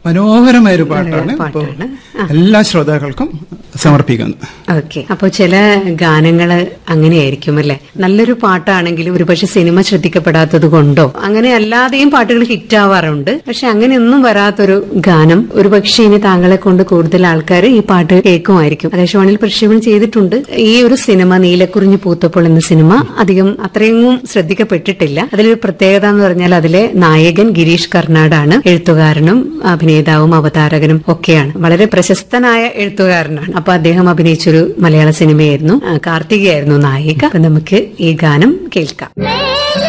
മനോഹരമായ ഒരു പാട്ടാണ് ഇപ്പോൾ പാട്ടാണ്. എല്ലാ ശ്രോതാക്കൾക്കും സമർപ്പിക്കുന്നത് ഓക്കെ അപ്പൊ ചില ഗാനങ്ങള് അങ്ങനെയായിരിക്കും അല്ലെ നല്ലൊരു പാട്ടാണെങ്കിലും ഒരുപക്ഷെ സിനിമ ശ്രദ്ധിക്കപ്പെടാത്തത് കൊണ്ടോ അങ്ങനെ അല്ലാതെയും പാട്ടുകൾ ഹിറ്റ് ആവാറുണ്ട് പക്ഷെ അങ്ങനെയൊന്നും വരാത്തൊരു ഗാനം ഒരുപക്ഷെ ഇനി താങ്കളെ കൊണ്ട് കൂടുതൽ ആൾക്കാർ ഈ പാട്ട് കേൾക്കുമായിരിക്കും ആകാശവാണിയിൽ പ്രക്ഷേപണം ചെയ്തിട്ടുണ്ട് ഈ ഒരു സിനിമ നീലക്കുറിഞ്ഞു പൂത്തപ്പോൾ എന്ന സിനിമ അധികം അത്രയൊന്നും ശ്രദ്ധിക്കപ്പെട്ടിട്ടില്ല അതിലൊരു പ്രത്യേകത എന്ന് പറഞ്ഞാൽ അതിലെ നായകൻ ഗിരീഷ് കർണാടാണ് എഴുത്തുകാരനും അഭിനേതാവും അവതാരകനും ഒക്കെയാണ് വളരെ പ്രശസ്തനായ എഴുത്തുകാരനാണ് അപ്പൊ അദ്ദേഹം അഭിനയിച്ചൊരു മലയാള സിനിമയായിരുന്നു ആ, കാർത്തികയായിരുന്നു നായിക അപ്പൊ നമുക്ക് ഈ ഗാനം കേൾക്കാം मैं